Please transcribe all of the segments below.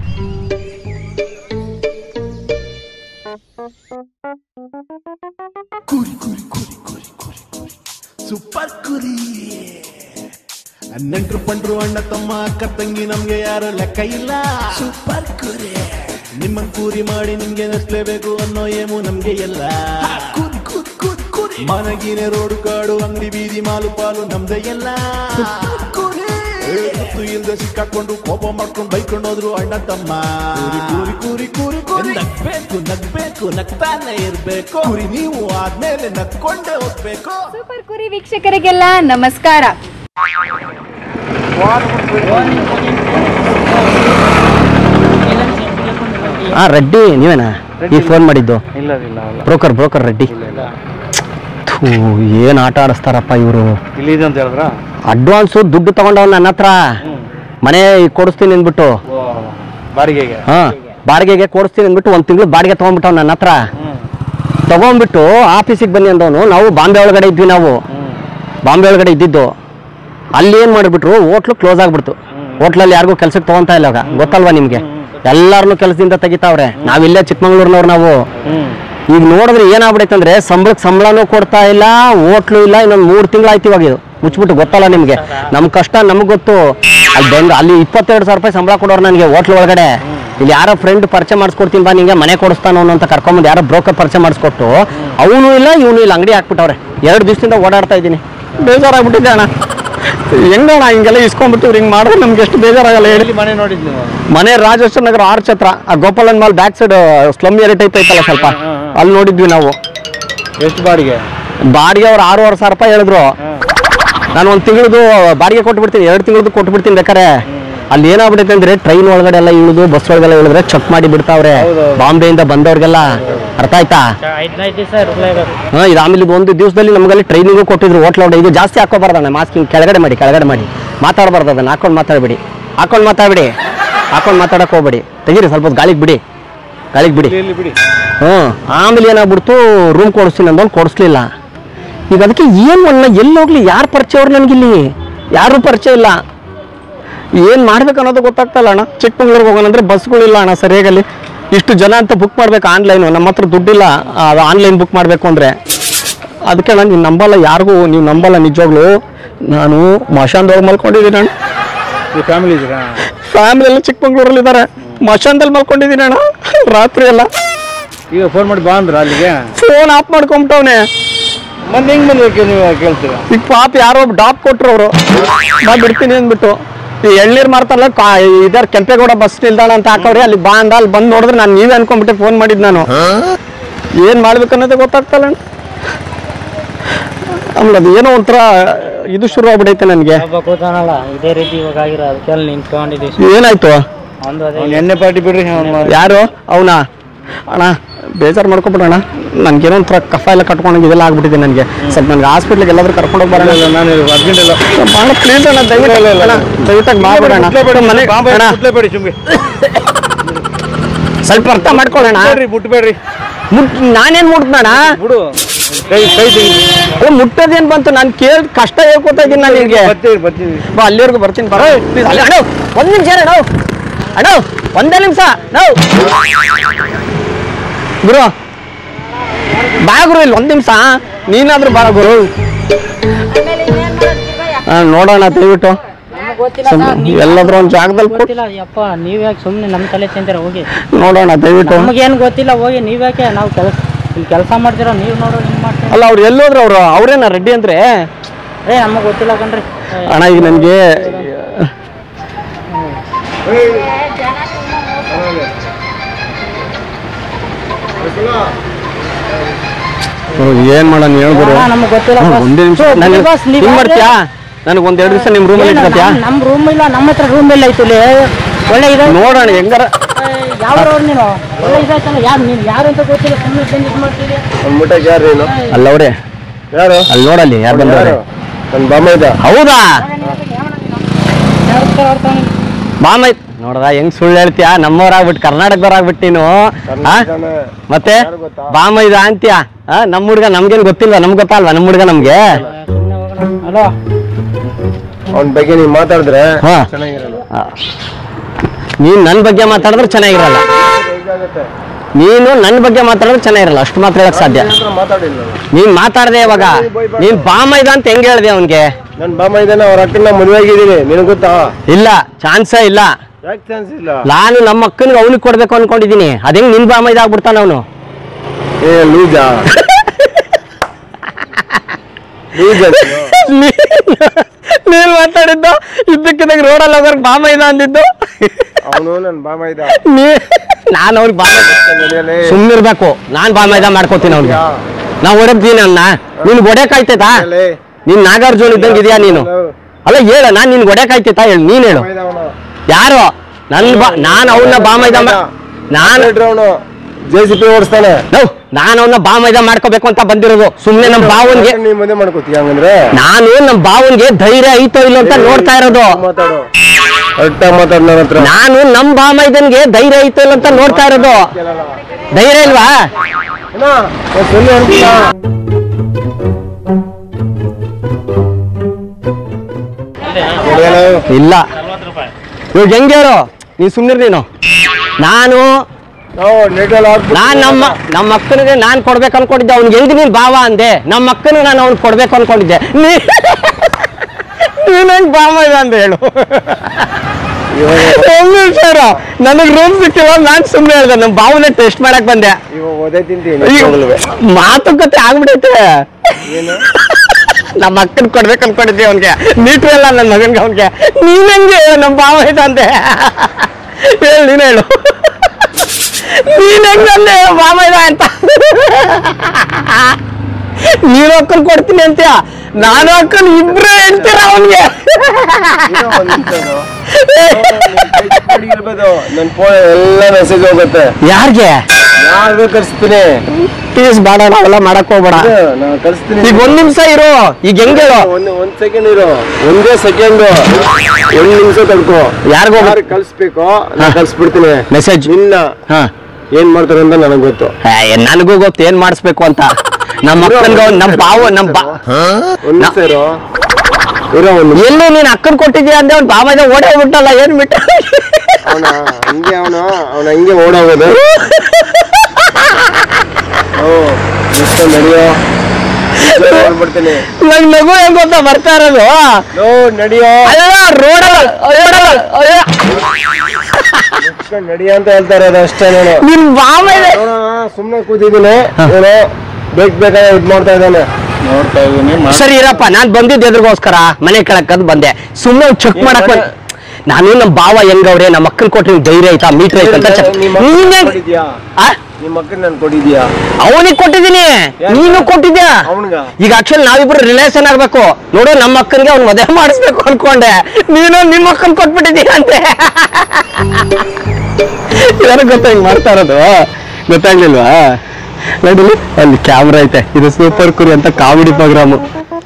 ಕುರಿ ಕುರಿ ಕುರಿ ಕುರಿ ಕುರಿ ಕುರಿ ಸೂಪರ್ ಕುರಿ ನೆಂಟ್ರು ಪಂಡ್ರು ಅಣ್ಣ ತಮ್ಮ ಅಕ್ಕ ತಂಗಿ ನಮ್ಗೆ ಯಾರು ಲೆಕ್ಕ ಇಲ್ಲ ಸೂಪರ್ ಕುರಿ ನಿಮ್ಮನ್ ಕೂರಿ ಮಾಡಿ ನಿಮ್ಗೆ ನಸ್ಲೇಬೇಕು ಅನ್ನೋ ಏಮು ನಮ್ಗೆ ಎಲ್ಲ ಕುರಿ ಕುರಿ ಕುರಿ ಕುರಿ ಮನಗಿನ ರೋಡು ಕಾಡು ಅಂಗಡಿ ಬೀದಿ ಮಾಲು ಪಾಲು ನಮ್ದೇ ಎಲ್ಲ ಏ, ಗೊತ್ತು ಇಲ್ದೆ ಸಿಕ್ಕಾಕೊಂಡು ಕೋಪ ಮಾಡ್ಕೊಂಡು ಬೈಕೊಂಡು ಹೋದ್ರು ಅಣ್ಣ ತಮ್ಮ ಕೂರಿ ಕೂರಿ ಕೂರಿ ಕೂರಿ ಕೂರಿ ನಗ್ಬೇಕು ನಗ್ಬೇಕು ನಗ್ತಾನೆ ಇರ್ಬೇಕು ಕುರಿ ನೀವು ಆದ್ಮೇಲೆ ನಗ್ಕೊಂಡೇ ಹೋಗ್ಬೇಕು ಸೂಪರ್ ಕುರಿ ವೀಕ್ಷಕರಿಗೆಲ್ಲ ನಮಸ್ಕಾರ ಹಾ ರೆಡ್ಡಿ ನೀವೇನಾ ಈಗ ಫೋನ್ ಮಾಡಿದ್ದು ಇಲ್ಲ ಇಲ್ಲ ಇಲ್ಲ ಬ್ರೋಕರ್ ಬ್ರೋಕರ್ ರೆಡ್ಡಿ ಥೂ ಏನ್ ಆಟ ಆಡಿಸ್ತಾರಪ್ಪ ಇವರು ಇಲ್ಲಿದೆ ಅಂತ ಹೇಳಿದ್ರ ಅಡ್ವಾನ್ಸು ದುಡ್ಡು ತಗೊಂಡವ್ ನನ್ನ ಹತ್ರ ಮನೆ ಕೊಡಿಸ್ತೀನಿ ಅಂದ್ಬಿಟ್ಟು ಬಾಡಿಗೆಗೆ ಹಾ ಬಾಡಿಗೆಗೆ ಕೊಡಿಸ್ತೀನಿ ಅಂದ್ಬಿಟ್ಟು ಒಂದ್ ತಿಂಗಳು ಬಾಡಿಗೆ ತಗೊಂಡ್ಬಿಟ್ಟವ್ ನನ್ನ ಹತ್ರ ತಗೊಂಡ್ಬಿಟ್ಟು ಆಫೀಸಿಗೆ ಬನ್ನಿ ಅಂದವನು ನಾವು ಬಾಂಬೆ ಒಳಗಡೆ ಇದ್ವಿ ನಾವು ಬಾಂಬೆ ಒಳಗಡೆ ಇದ್ದಿದ್ದು ಅಲ್ಲಿ ಏನ್ ಮಾಡಿಬಿಟ್ರು ಹೋಟ್ಲು ಕ್ಲೋಸ್ ಆಗ್ಬಿಡ್ತು ಹೋಟ್ಲಲ್ಲಿ ಯಾರಿಗೂ ಕೆಲ್ಸಕ್ಕೆ ತಗೊಂತಾ ಇಲ್ಲ ಇವಾಗ ಗೊತ್ತಲ್ವಾ ನಿಮ್ಗೆ ಎಲ್ಲಾರನು ಕೆಲಸದಿಂದ ತೆಗಿತಾವ್ರೆ ನಾವಿಲ್ಲೇ ಚಿಕ್ಕಮಂಗ್ಳೂರ್ನವ್ರು ನಾವು ಈಗ ನೋಡಿದ್ರೆ ಏನಾಗ್ಬಿಡೈತೆ ಅಂದ್ರೆ ಸಂಬಳಕ್ಕೆ ಸಂಬಳನೂ ಕೊಡ್ತಾ ಇಲ್ಲ ಹೋಟ್ಲು ಇಲ್ಲ ಇನ್ನೊಂದು ಮೂರು ತಿಂಗಳು ಆಯ್ತು ಇವಾಗ ಇದು ಮುಚ್ಬಿಟ್ಟು ಗೊತ್ತಲ್ಲ ನಿಮ್ಗೆ ನಮ್ ಕಷ್ಟ ನಮ್ಗೆ ಗೊತ್ತು ಅಲ್ಲಿ ಬೆಂಗ್ ಅಲ್ಲಿ ಇಪ್ಪತ್ತೆರಡು ಸಾವಿರ ರೂಪಾಯಿ ಸಂಬಳ ಕೊಡೋರು ನನಗೆ ಹೋಟ್ಲ್ ಒಳಗಡೆ ಇಲ್ಲಿ ಯಾರೋ ಫ್ರೆಂಡ್ ಪರಿಚಯ ಮಾಡಿಸ್ಕೊಡ್ತೀನಿ ಬಾ ನಿಂಗೆ ಮನೆ ಕೊಡಿಸ್ತಾನೋ ಅನ್ನೋ ಅಂತ ಕರ್ಕೊಂಬಂದು ಯಾರೋ ಬ್ರೋಕರ್ ಪರಿಚಯ ಮಾಡಿಸ್ಕೊಟ್ಟು ಅವನು ಇಲ್ಲ ಇವನು ಇಲ್ಲ ಅಂಗಡಿ ಹಾಕ್ಬಿಟ್ಟವ್ರೆ ಎರಡು ದಿವಸದಿಂದ ಓಡಾಡ್ತಾ ಇದ್ದೀನಿ ಬೇಜಾರಾಗ್ಬಿಟ್ಟಿದ್ದೆ ಅಣ್ಣ ಹೆಂಗಣ್ಣ ಹಿಂಗೆಲ್ಲ ಇಸ್ಕೊಂಡ್ಬಿಟ್ಟು ಹಿಂಗೆ ಮಾಡಿದ್ರೆ ನಮ್ಗೆ ಎಷ್ಟು ಬೇಜಾರಾಗಲ್ಲ ಹೇಳಿ ಎಲ್ಲಿ ಮನೆ ನೋಡಿದ್ ನೀವು ಮನೆ ರಾಜೇಶ್ವರ ನಗರ ಆರ್ಚ್ ಹತ್ರ ಆ Gopalan mall back side slum area type ಐತಲ್ಲ ಸ್ವಲ್ಪ ಅಲ್ಲಿ ನೋಡಿದ್ವಿ ನಾವು ಎಷ್ಟು ಬಾಡಿಗೆ ಬಾಡಿಗೆ ಅವ್ರು ಆರೂವರೆ ಸಾವಿರ ರೂಪಾಯಿ ಹೇಳಿದ್ರು ನಾನು ಒಂದು ತಿಂಗಳದು ಬಾಡಿಗೆ ಕೊಟ್ಬಿಡ್ತೀನಿ ಎರಡು ತಿಂಗಳದ್ದು ಕೊಟ್ಬಿಡ್ತೀನಿ ಬೇಕಾರೆ ಅಲ್ಲಿ ಏನಾಗ್ಬಿಟ್ಟೈತೆ ಅಂದ್ರೆ ಟ್ರೈನ್ ಒಳಗಡೆ ಎಲ್ಲ ಇಳಿದು ಬಸ್ ಒಳಗೆಲ್ಲ ಇಳಿದ್ರೆ ಚೆಕ್ ಮಾಡಿ ಬಿಡ್ತಾವ್ರೆ ಬಾಂಬೆಯಿಂದ ಬಂದವ್ರಿಗೆಲ್ಲ ಅರ್ಥ ಆಯ್ತಾ ಹಾ ಇದು ಆಮೇಲೆ ಇದು ಒಂದು ದಿವಸದಲ್ಲಿ ನಮಗಲ್ಲಿ ಟ್ರೈನಿಂಗು ಕೊಟ್ಟಿದ್ರು ಹೋಟ್ಲ್ ಒಳಗೆ ಇದು ಜಾಸ್ತಿ ಹಾಕೋಬಾರ್ದಣ್ಣ ಮಾಸ್ಕ್ ಹಿಂಗೆ ಕೆಳಗಡೆ ಮಾಡಿ ಕೆಳಗಡೆ ಮಾಡಿ ಮಾತಾಡಬಾರ್ದು ಅದನ್ನ ಹಾಕೊಂಡು ಮಾತಾಡಬೇಡಿ ಹಾಕೊಂಡು ಮಾತಾಡಬೇಡಿ ಹಾಕೊಂಡು ಮಾತಾಡಕ್ ಹೋಗ್ಬೇಡಿ ತೆಗೀರಿ ಸ್ವಲ್ಪ ಹೊತ್ತು ಗಾಳಿಗೆ ಬಿಡಿ ಗಾಳಿಗೆ ಬಿಡಿ ಇಲ್ಲಿ ಬಿಡಿ ಹ್ಞೂ ಆಮೇಲೆ ಏನಾಗ್ಬಿಡ್ತು ರೂಮ್ ಕೊಡಿಸ್ತೀನಿ ಅಂದವ್ನು ಕೊಡಿಸ್ಲಿಲ್ಲ ಈಗ ಅದಕ್ಕೆ ಏನು ಅಣ್ಣ ಎಲ್ಲಿ ಹೋಗ್ಲಿ ಯಾರು ಪರಿಚಯ ಅವ್ರು ನನಗಿಲ್ಲಿ ಯಾರೂ ಪರಿಚಯ ಇಲ್ಲ ಏನು ಮಾಡ್ಬೇಕು ಅನ್ನೋದು ಗೊತ್ತಾಗ್ತಲ್ಲ ಅಣ್ಣ ಚಿಕ್ಕಮಂಗ್ಳೂರಿಗೆ ಹೋಗೋಣ ಅಂದರೆ ಬಸ್ಗಳಿಲ್ಲ ಅಣ್ಣ ಸರಿಯಾಗಲ್ಲಿ ಇಷ್ಟು ಜನ ಅಂತ ಬುಕ್ ಮಾಡ್ಬೇಕು ಆನ್ಲೈನು ನಮ್ಮ ಹತ್ರ ದುಡ್ಡಿಲ್ಲ ಅದು ಆನ್ಲೈನ್ ಬುಕ್ ಮಾಡಬೇಕು ಅಂದರೆ ಅದಕ್ಕೆ ನಾನು ನೀವು ನಂಬಲ್ಲ ಯಾರಿಗೂ ನೀವು ನಂಬಲ್ಲ ನಿಜವಾಗ್ಲು ನಾನು ಮಶಾನ್ದೊಳಗೆ ಮಲ್ಕೊಂಡಿದ್ದೀನಿ ಅಣ್ಣ ಈ ಫ್ಯಾಮಿಲಿ ಇದ್ದೀರಾ ಫ್ಯಾಮಿಲಿ ಎಲ್ಲ ಚಿಕ್ಕಮಂಗ್ಳೂರಲ್ಲಿ ಇದ್ದಾರೆ ಮಶಾನ್ದಲ್ಲಿ ಮಲ್ಕೊಂಡಿದ್ದೀನಿ ಅಣ್ಣ ರಾತ್ರಿ ಎಲ್ಲ ಈಗ ಫೋನ್ ಮಾಡಿ ಬಾ ಅಂದ್ರ ಅಲ್ಲಿಗೆ ಫೋನ್ ಆಫ್ ಮಾಡ್ಕೊಂಬಿಟ್ಟವ್ನೆ ಮತ್ತೆ ಹೆಂಗ್ ಬಂದ್ಬೇಕು ನೀವು ಕೇಳ್ತೀರಾ ಈಗ ಪಾಪ ಯಾರೋ ಒಬ್ಬ ಡಾಪ್ ಕೊಟ್ರು ಅವರು ಬಾ ಬಿಡ್ತೀನಿ ಅಂದ್ಬಿಟ್ಟು ಈ ಎಳ್ನೀರ್ ಮಾರ್ತಾರಲ್ಲ ಕಾ ಇದರ ಕೆಂಪೇಗೌಡ ಬಸ್ ನಿಲ್ದಾಣ ಅಂತ ಹಾಕವ್ರೆ ಅಲ್ಲಿ ಬಾ ಅಂದ ಅಲ್ಲಿ ಬಂದು ನೋಡಿದ್ರೆ ನಾನು ನೀವೇ ಅನ್ಕೊಂಡ್ಬಿಟ್ಟೆ ಫೋನ್ ಮಾಡಿದ್ ನಾನು ಏನ್ ಮಾಡ್ಬೇಕು ಅನ್ನೋದೇ ಗೊತ್ತಾಗ್ತಲ್ಲ ಅಣ್ಣ. ಆಮೇಲೆ ಅದು ಏನೋ ಒಂಥರ ಇದು ಶುರು ಆಗ್ಬಿಡೈತೆ ನನಗೆ ಒಬ್ಬ ಕೂತಾನಲ್ಲ ಇದೇ ರೀತಿ ಇವಾಗ ಆಗಿರೋ ಅದಕ್ಕೆಲ್ಲ ನಿಂತ್ಕೊಂಡಿದ್ದೀವಿ ಏನಾಯ್ತು ಒಂದು ಅದೇ ಅವ್ನು ಎಣ್ಣೆ ಪಾರ್ಟಿ ಬಿಡ್ರಿ ಅವ್ನು ಮಾ- ಯಾರು ಅವನಾ ಅಣ್ಣ ಬೇಜಾರು ಅಣ್ಣ ನನ್ಗೇನೋ ಒಂಥರ ಕಫ ಎಲ್ಲ ಕಟ್ಕೊಂಡು ಇದೆಲ್ಲ ಆಗ್ಬಿಟ್ಟಿದೆ ನನಗೆ ಸ್ವಲ್ಪ ನನಗೆ ಹಾಸ್ಪಿಟ್ಲಿಗೆ ಎಲ್ಲಾದ್ರೂ ಕರ್ಕೊಂಡು ಹೋಗಿ ಬರೋಣ ಇಲ್ಲ, ನಾನು ಅರ್ಜೆಂಟ್ ಇಲ್ಲ ಭಾಳ ಪ್ಲೀಸ್ ಅಣ್ಣ ದಯವಿಟ್ಟು ಅಣ್ಣ ದಯವಿಟ್ಟಾಗಿ ಮಾಡ್ಬಿಡೋಣ ಮನೆ ಬಾಂಬೆ ಅಣ್ಣ ಮುಟ್ಲೇಬೇಡಿ ಸುಮ್ಗೆ ಸ್ವಲ್ಪ ಅರ್ಥ ಮಾಡ್ಕೊಳ್ಳೋಣ ಬೇಡ್ರಿ ಮುಟ್ಬೇಡ್ರಿ ಮುಟ್ ನಾನೇನ್ ಮುಟ್ನಣ್ಣ ಬಿಡು ಕೈ ಕೈ ತೆಗಿ ಅಲ್ಲ ಮುಟ್ಟೋದೇನ್ ಬಂತು ನಾನು ಕೇಳಿ ಕಷ್ಟ ಹೇಳ್ಕೊತಾ ಇದ್ದೀನಿ ನಾನು ನಿನ್ಗೆ ಬರ್ತೀವಿ ಬರ್ತೀವಿ ಬಾ ಅಲ್ಲಿವರೆಗೂ ಬರ್ತೀನಿ ಬರೋ ಪ್ಲೀಸ್ ಅಲ್ಲ ಅಣ್ಣ ಒಂದ್ ನಿಮಿಷ ಅಣ್ಣ ಅಣ್ಣ ಒಂದೇ ನಿಮಿಷ ನಾವು ಗುರು ಬಾ ಗುರು ಇಲ್ಲಿ ಒಂದ್ ನಿಮಿಷ ನೀನಾದ್ರೂ ಬಾ ಗುರು ಹಾ, ನೋಡೋಣ ದಯವಿಟ್ಟು ಎಲ್ಲಾದ್ರೂ ಒಂದ್ ಜಾಗದಲ್ಲಿ ಕೊಟ್ಟು ಗೊತ್ತಿಲ್ಲ ಯಪ್ಪ ನೀವ್ ಯಾಕೆ ಸುಮ್ಮನೆ ನಮ್ಮ ತಲೆ ತಿಂತೀರ ಹೋಗಿ ನೋಡೋಣ ದಯವಿಟ್ಟು ನಮಗೇನು ಗೊತ್ತಿಲ್ಲ ಹೋಗಿ ನೀವ್ ಯಾಕೆ ನಾವು ಕೆಲಸ ಇಲ್ಲಿ ಕೆಲಸ ಮಾಡ್ತೀರ ನೀವು ನೋಡೋ ಹಿಂಗ್ ಮಾಡ್ತೀರ ಅಲ್ಲ ಅವ್ರು ಎಲ್ಲೋದ್ರು ಅವರು ಅವ್ರೇನ ರೆಡ್ಡಿ ಅಂದ್ರೆ ಏ ನಮಗೆ ಗೊತ್ತಿಲ್ಲ ಕಣ್ರಿ ಏ, ಅಣ್ಣ ಈಗ ನನಗೆ ಏನ್ ಮಾಡೋಣ ಹೇಳ್ಗುರು ಅಣ್ಣ, ನಮಗ್ ಗೊತ್ತಿಲ್ಲ ಹ್ಮ್, boss. ಒಂದೇ ನಿಮಿಷ ಸೊ, ನನಗೆ boss, ನೀವ್ ಹಿಂಗ್ ಯಾಕೆ- ಮಾಡ್ತೀಯಾ ನನಗೆ ಒಂದ್ ಎರಡು ದಿವಸ ನಿಮ್ ರೂಮಲ್ಲಿ ಏನು, ಇಟ್ಕೊತೀಯಾ ನಮ್- ನಮ್ ರೂಮ್ ಇಲ್ಲ ನಮ್ಮ ಹತ್ರ ರೂಮ್ ಇಲ್ಲ ಐತಿ ಇಲ್ಲಿ ಒಳ್ಳೆ ಇದೆ ನೋಡೋಣ ಹೆಂಗಾರ ಯಾವ ನೀನು ಒಳ್ಳೆ ಇದಾಯ್ತಲ್ಲ ಯಾರು ನೀನು ಯಾರು ಅಂತ ಗೊತ್ತಿಲ್ಲ ಸುಮ್ಮನೆ ಬಂದು ಇದು ಮಾಡ್ತೀರಿ ಒಂದು ಮುಟ್ಟಕ್ಕೆ ಯಾರು ಏನು ಅಲ್ಲ ಅವ್ರೆ ಯಾರು ಅಲ್ಲಿ ನೋಡಲ್ಲಿ ಯಾರು ಬಂದವ್ರೆ ನನ್ನ ಬಾಮ ಇದ್ದ ಹೌದಾ ಯಾರು ಆಡ್ತಾನೆ ಮಾಮ ನೋಡ್ದ ಹೆಂಗ್ ಸುಳ್ಳು ಹೇಳ್ತೀಯಾ ನಮ್ಮವ್ರಾಗ್ಬಿಟ್ಟು ಕರ್ನಾಟಕದವ್ರಾಗ್ಬಿಟ್ಟು ನೀನು ಆ? ಮತ್ತೆ ಬಾಮ ಇದು ಅಂತ್ಯ ಆ, ನಮ್ಮ ಹುಡ್ಗ ನಮ್ಗೇನ್ ಗೊತ್ತಿಲ್ವಾ ನಮ್ಗೆ ಗೊತ್ತಲ್ವಾ ನಮ್ಮ ಹುಡ್ಗ ನಮ್ಗೆ ಸುಮ್ಮನೆ ಹೋಗೋಣ ಹಲೋ ಅವನ ಬಗ್ಗೆ ನೀವು ಮಾತಾಡಿದ್ರೆ ಹಾ ಚೆನ್ನಾಗಿರಲ್ಲ ಆ. ನೀನ್ ನನ್ನ ಬಗ್ಗೆ ಮಾತಾಡಿದ್ರೆ ಚೆನ್ನಾಗಿರಲ್ಲ ಹೇಗಾಗತ್ತೆ ನೀನು ನನ್ನ ಬಗ್ಗೆ ಮಾತಾಡಿದ್ರೆ ಚೆನ್ನಾಗಿರಲ್ಲ ಅಷ್ಟು ಮಾತ್ರ ಹೇಳಕ್ ಸಾಧ್ಯ ನಿನ್ ಹತ್ರ ಮಾತಾಡಿಲ್ಲ ನೀನ್ ಮಾತಾಡ್ದೆ ಇವಾಗ ನೀನ್ ಬಾಮೈದ ಅಂತ ಹೆಂಗ್ ಹೇಳ್ದೆ ಅವನ್ಗೆ ನನ್ನ ಬಾಮ ಇದ್ದಾನೆ ಅವ್ರ ಅಕ್ಕನ ಮದುವೆ ಆಗಿದ್ದೀನಿ ನಿನಗೆ ಗೊತ್ತಾ ಇಲ್ಲ ಚಾನ್ಸೇ ಇಲ್ಲ ಯಾಕೆ ಚಾನ್ಸ್ ಇಲ್ಲ ನಾನು ನಮ್ಮ ಅಕ್ಕನಿಗೆ ಅವನಿಗೆ ಕೊಡ್ಬೇಕು ಅನ್ಕೊಂಡಿದೀನಿ ಅದೇಂಗ್ ನಿನ್ ಬಾಮೈದ ಆಗ್ಬಿಡ್ತಾನ ಅವನು ಏ ಲೂಜಾ ಲೂಜಾ ನೀನ್ ಮಾತಾಡಿದ್ದು ಇದ್ದಕ್ಕಿದ್ದಾಗ ರೋಡಲ್ಲಿ ಹೋಗೋರ್ ಬಾಮೈದ ಅಂದಿದ್ದು ಅವನು ನನ್ನ ಬಾಮ ಇದ್ದ ನೀ ನಾನು ಅವ್ರಿಗೆ ಬಾಮ ನಡೆಯಲೇ ಸುಮ್ಮನಿರ್ಬೇಕು ನಾನ್ ಬಾಮೈದ ಮಾಡ್ಕೋತೀನಿ ಅವ್ನಿಗೆ ನಾ ಹೊಡೆದ್ತೀನಿ ಅನ್ನ ನಿನ್ ಹೊಡೆಕಾಯ್ತೈತಾ ನಡೆಯಲೇ. ನೀನ್ ನಾಗಾರ್ಜುನ್ ಇದ್ದಂಗೆ ಇದೆಯಾ ನೀನು ಅಲ್ಲ ಹೇಳ ನಾನ್ ನಿನ್ ಹೊಡೆಕಾಯ್ತೈತಾ ಹೇಳಿ ನೀನ್ ಹೇಳು ಬಾಮ ಇದ್ದ ಅವನು. ಯಾರು ನನ್ ಬಾ ನಾನ್ ಅವನ್ನ ಬಾಮೈದ ಮಾ- ನಾನು ಆಪರೇಟ್ರ್ ಅವನು ಜೆ ಸಿ ಪಿ ಓಡಿಸ್ತಾನೆ ನೋವ್ ನಾನು ಅವನ್ನ ಬಾಮೈದ ಮಾಡ್ಕೋಬೇಕು ಅಂತ ಬಂದಿರೋದು ಸುಮ್ನೆ ನಮ್ ಬಾವನ್ಗೆ ನೀ ಮದುವೆ ಮಾಡ್ಕೋತೀಯ ಹಂಗಂದ್ರೆ ನಾನು ನಮ್ ಬಾವನ್ಗೆ ಧೈರ್ಯ ಐತೋ ಇಲ್ಲ ಅಂತ ನೋಡ್ತಾ ಇರೋದು ಮಾತಾಡು ಕರೆಕ್ಟಾಗಿ ಮಾತಾಡು ನನ್ನ ಹತ್ರ ನಾನು ನಮ್ ಬಾಮೈದನ್ಗೆ ಧೈರ್ಯ ಐತೋ ಇಲ್ಲ ಅಂತ ನೋಡ್ತಾ ಇರೋದು ಧೈರ್ಯ ಇಲ್ವಾ ಅಣ್ಣ, ಒಂದ್ ಸೊನ್ನೆ ಅನ್ಬಿಟ್ಟ. ನಡೆಯಲೇ. ಇಲ್ಲ ಇವಾಗ ಹೆಂಗೇರು ನೀ ಸುಮ್ನಿರ್ ನೀನು ನಾನು ನಾವು ನೆಟ್ಟಲ್ಲಿ ಹಾಕ್ಬಿಟ್ಟು ನಾನ್ ನಮ್ಮ ನಮ್ಮ ಅಕ್ಕನಿಗೆ ನಾನ್ ಕೊಡ್ಬೇಕು ಅನ್ಕೊಂಡಿದ್ದೆ ಅವ್ನಿಗೆ ಹೆಂಗ್ ನೀನ್ ಭಾವ ಅಂದೆ ನಮ್ಮ ಅಕ್ಕನಿಗೆ ನಾನು ಅವ್ನಿಗೆ ಕೊಡ್ಬೇಕು ಅನ್ಕೊಂಡಿದ್ದೆ ನೀ ನೀನ್ ಹೆಂಗ್ ಭಾವ ಇದೆ ಅಂತ ಹೇಳು ಇವಾಗ ಸರ್ ನನಗ್ ರೂಮ್ ಸಿಕ್ಕಿಲ್ಲ ನಾನ್ ಸುಮ್ನೆ ಹೇಳ್ದೆ ನಮ್ಮ ಭಾವನೆ ಟೆಸ್ಟ್ ಮಾಡಕ್ ಬಂದೆ ಇವಾಗ ಒದೆ ತಿಂತೀನಿ ಈಗ ನಿಜವಾಗ್ಲೂ. ಮಾತುಕತೆ ಆಗ್ಬಿಟ್ಟೈತೆ ಏನು ನಮ್ಮ ಅಕ್ಕನ್ ಕೊಡ್ಬೇಕು ಅನ್ಕೊಂಡಿದ್ದೆ ಅವ್ನಿಗೆ ನೀಟು ಎಲ್ಲ ನನ್ನ ಮಗನ್ಗೆ ಅವ್ನಿಗೆ ನೀನ್ ಹೆಂಗೆ ನಮ್ಮ ಭಾವ ಇದೆ ಅಂದೆ ಹೇಳು ನೀನ್ ಹೇಳು ನೀನ್ ಹೆಂಗ್ ಅಂದೆ ಭಾವ ಇದೆ ಅಂತ ನೀನು ಅಕ್ಕನ್ ಕೊಡ್ತೀನಿ ಅಂತೀಯ ನಾನು ಅಕ್ಕನ್ ಇಬ್ರು ಹೇಳ್ತೀರ ಅವನ್ಗೆ ಇರೋ ಒಂದ್ ನಿಮಿಷ ಇರು. ಕೈ ಇರ್ಬೋದು. ನನ್ ಫೋನ್ ಎಲ್ಲ ಮೆಸೇಜ್ ಹೋಗುತ್ತೆ ಯಾರಿಗೆ ಯಾರಿಗೂ ಕರ್ಸ್ತೀನಿ ಪ್ಲೀಸ್ ಮಾಡೋಣ ಅವೆಲ್ಲ ಮಾಡಕ್ ಹೋಗ್ಬೇಡ ಇದು, ನಾನು ಕರ್ಸ್ತೀನಿ ಈಗ ಒಂದ್ ನಿಮಿಷ ಇರು ಈಗ ಹೆಂಗ್ ಹೇಳು ಒಂದ್ ಒಂದ್ ಸೆಕೆಂಡ್ ಇರು ಒಂದೇ ಸೆಕೆಂಡ್ ಒಂದ್ ನಿಮಿಷ ತಡ್ಕೋ ಯಾರಿಗೋ ಯಾರು ಕಳ್ಸ್ಬೇಕೋ ನಾನು ಕಳ್ಸ್ಬಿಡ್ತೀನಿ ಮೆಸೇಜ್ ನಿನ್ನ ಹಾ ಏನ್ ಮಾಡ್ತಾರೆ ಅಂತ ನನಗೆ ಗೊತ್ತು ಏ, ನನಗೂ ಗೊತ್ತು ಏನ್ ಮಾಡಿಸ್ಬೇಕು ಅಂತ ನಮ್ಮ ಅಕ್ಕನ್ಗ ನಮ್ ಬಾವ ನಮ್ ಬಾ ಒಂದ್ ನಿಮಿಷ ಇರು ಇರೋ ಒಂದ್ ನಿಮಿಷ ಎಲ್ಲೂ ನೀನ್ ಅಕ್ಕನ್ ಕೊಟ್ಟಿದ್ಯಾ ಅಂದೆ ಅವ್ನ್ ಬಾವ ಓಡೇ ಬಿಟ್ಟಲ್ಲ ಏನ್ ಬಿಟ್ಟ ಅವನ ಹಂಗೆ ಅವನು ಅವನ ಹಂಗೆ ಓಡೋಗೋದು ಓ ಇಷ್ಟ ನಡೆಯೋ ಬಿಡ್ತೀನಿ ನಂಗ್ ನಗು ಹೆಂಗ್ ಗೊತ್ತಾ ಬರ್ತಾ ಇರೋದು ನೋ ನಡೆಯೋ ಅಲ್ಲ ರೋಡಲ್ಲ ರೋಡಲ್ಲ ಇಷ್ಟ ನಡೆಯೋ ಅಂತ ಹೇಳ್ತಾ ಇರೋದು ಅಷ್ಟೇ ನಾನು ನಿನ್ ಬಾವ ಇದೆ ನೋಡೋಣ ಸುಮ್ಮನೆ ಕೂತಿದ್ದೀನಿ ಇವನು ಬೇಕ್ ಬೇಕಾದ್ರೆ ಇದ್ ಮಾಡ್ತಾ ಇದ್ದಾನೆ ನೋಡ್ತಾ ಇದ್ದೀನಿ ಸರಿ ಇರಪ್ಪ ನಾನ್ ಬಂದಿದ್ದ ಎದುರಿಗೋಸ್ಕರ ಮನೆ ಕೆಳಕ್ಕದ್ ಬಂದೆ ಸುಮ್ನೆ ಚೆಕ್ ಮಾಡಕ್ ಬಂದ್- ನಾನು ನಮ್ ಬಾವ ಹೆಂಗವ್ರೆ ನಮ್ಮ ಅಕ್ಕನ್ ಕೊಟ್ರಿ ಧೈರ್ಯ ಐತಾ ಮೀಟರ್ ಐತಾ ಅಂತ check- ನೀನೇ ಕೊಟ್ಟಿದ್ಯಾ ಆ? ನಿಮ್ಮ ಅಕ್ಕನ ನಾನು ಕೊಟ್ಟಿದ್ಯಾ ಅವನಿಗೆ ಕೊಟ್ಟಿದ್ದೀನಿ ನೀನು ಕೊಟ್ಟಿದ್ಯಾ ಅವನ್ಗ ಈಗ ಆಕ್ಚುಲಿ ನಾವಿಬ್ರು ರಿಲೇಷನ್ ಆಗ್ಬೇಕು ನೋಡು ನಮ್ಮ ಅಕ್ಕನ್ಗೆ ಅವ್ನ್ ಮದುವೆ ಮಾಡಿಸ್ಬೇಕು ಅನ್ಕೊಂಡೆ ನೀನು ನಿಮ್ಮ ಅಕ್ಕನ್ ಕೊಟ್ಬಿಟ್ಟಿದೀಯ ಅಂತೆ ಯಾರು ಗೊತ್ತಾ ಹಿಂಗ್ ಮಾಡ್ತಾ ಇರೋದು ಗೊತ್ತಾಗ್ಲಿಲ್ವಾ ನೋಡಿಲಿ ಅಲ್ಲಿ ಕ್ಯಾಮ್ರಾ ಐತೆ ಇದು ಸೂಪರ್ ಕುರಿ ಅಂತ ಕಾಮಿಡಿ ಪ್ರೋಗ್ರಾಮು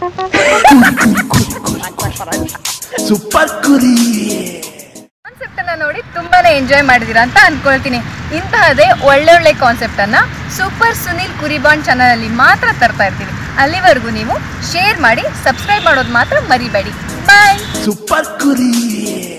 ಸೂಪರ್ ಕುರಿ ಕಾನ್ಸೆಪ್ಟ್ ಅನ್ನ ನೋಡಿ ತುಂಬಾನೇ ಎಂಜಾಯ್ ಮಾಡಿದೀರಾ ಅಂತ ಅನ್ಕೊಳ್ತೀನಿ ಇಂತಹದೇ ಒಳ್ಳೊಳ್ಳೆ ಕಾನ್ಸೆಪ್ಟ್ ಅನ್ನ ಸೂಪರ್ ಸುನಿಲ್ ಕುರಿಬಾಂಡ್ ಚಾನಲ್ ಅಲ್ಲಿ ಮಾತ್ರ ತರ್ತಾ ಇರ್ತೀವಿ ಅಲ್ಲಿವರೆಗೂ ನೀವು ಶೇರ್ ಮಾಡಿ ಸಬ್ಸ್ಕ್ರೈಬ್ ಮಾಡೋದು ಮಾತ್ರ ಮರಿಬೇಡಿ ಬಾಯ್ ಸೂಪರ್ ಕುರಿ